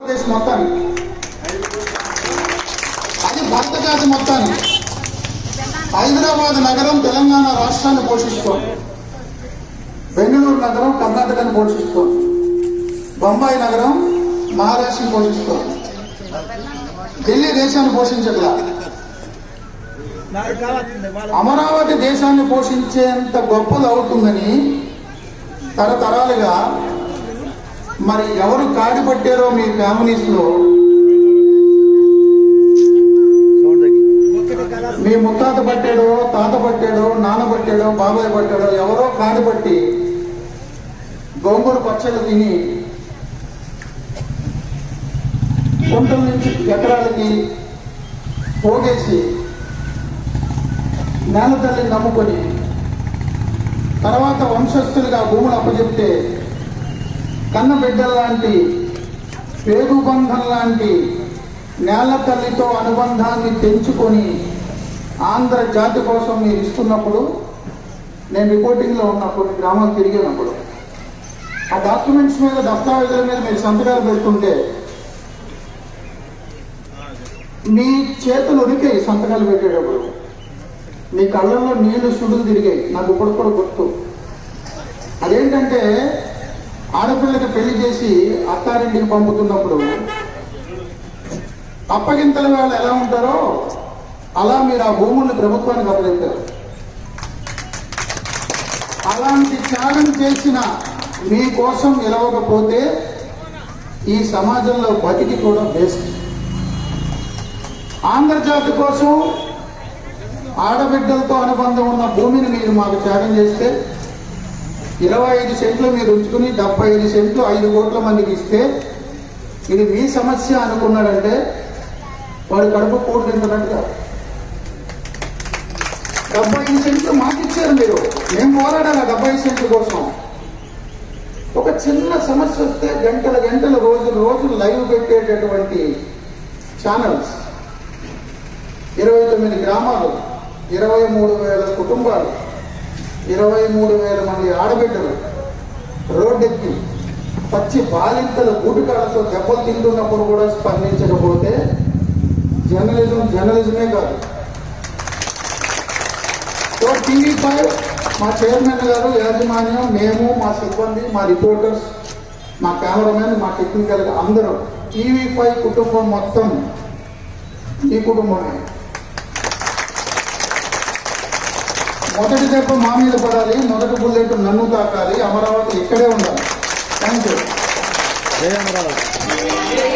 ఆంధ్రప్రదేశ్ మొత్తానికి అది భరత జాతి మొత్తానికి హైదరాబాద్ నగరం తెలంగాణ రాష్ట్రాన్ని పోషిస్తోంది బెంగళూరు నగరం కర్ణాటకను పోషిస్తోంది బొంబాయి నగరం మహారాష్ట్రను పోషిస్తోంది ఢిల్లీ దేశాన్ని పోషించట్లా అమరావతి దేశాన్ని పోషించేంత గొప్పది అవుతుందని తరతరాలుగా మరి ఎవరు కాడి పట్టారో మీ ఫ్యామిలీస్ లో మీ ముత్తాత పట్టాడో తాత పట్టాడో నాన్న పట్టాడో బాబాయ్ పట్టాడో ఎవరో కాడి పట్టి గోంగూర పచ్చళ్ళు తిని కుంటల నుంచి ఎకరాలకి పోగేసి నేల తల్లిని నమ్ముకొని తర్వాత వంశస్థులుగా భూములు అప్పచెప్తే కన్న బిడ్డల్లాంటి పేగు బంధం లాంటి నేల తల్లితో అనుబంధాన్ని తెంచుకొని ఆంధ్ర జాతి కోసం మీరు ఇస్తున్నప్పుడు నేను రిపోర్టింగ్లో ఉన్న కొన్ని గ్రామాలు తిరిగినప్పుడు ఆ డాక్యుమెంట్స్ మీద దస్తావేజుల మీద మీరు సంతకాలు పెడుతుంటే మీ చేతులు ఉడికాయి సంతకాలు పెట్టేటప్పుడు మీ కళ్ళల్లో నీళ్లు సుడులు తిరిగాయి నాకు ఇప్పుడు కూడా గుర్తు అదేంటంటే ఆడపిల్లకి పెళ్లి చేసి అత్తారింటికి పంపుతున్నప్పుడు అప్పగింతల వేళ ఎలా ఉంటారో అలా మీరు ఆ భూముల్ని ప్రభుత్వానికి అప్పగించారు అలాంటి త్యాగం చేసిన మీకోసం నిలవకపోతే ఈ సమాజంలో బతికి కూడా వేస్ట్ ఆంధ్రజాతి కోసం ఆడబిడ్డలతో అనుబంధం ఉన్న భూమిని మీరు మాకు త్యాగం చేస్తే ఇరవై ఐదు సెంట్లు మీరు ఉంచుకుని డెబ్బై ఐదు సెంట్లు ఐదు కోట్ల మందికి ఇస్తే ఇది మీ సమస్య అనుకున్నాడంటే వాడు కడుపు కూడు తింటున్నట్టుగా డెబ్బై ఐదు సెంట్లు మాకు ఇచ్చారు మీరు మేము పోరాడాలి ఆ డెబ్బై ఐదు సెంట్ల కోసం ఒక చిన్న సమస్య వస్తే గంటల గంటల రోజులు రోజులు లైవ్ పెట్టేటటువంటి ఛానల్స్ ఇరవై తొమ్మిది గ్రామాలు ఇరవై మూడు వేల కుటుంబాలు ఇరవై మూడు వేల మంది ఆడబిడ్డలు రోడ్డెక్కి పచ్చి బాలింతల బూటుకాలతో దెబ్బలు తింటున్నప్పుడు కూడా స్పందించకపోతే జర్నలిజం జర్నలిజమే కాదు సో టీవీ ఫైవ్ మా చైర్మన్ గారు యాజమాన్యం మేము మా సిబ్బంది మా రిపోర్టర్స్ మా కెమెరామెన్ మా టెక్నికల్ అందరూ టీవీ ఫైవ్ కుటుంబం మొత్తం ఈ కుటుంబమే మొదటి దెబ్బ మా మీద పడాలి మొదటి బుల్లెట్ నన్ను తాకాలి అమరావతి ఇక్కడే ఉండాలి థ్యాంక్ యూ జయ అమరావతి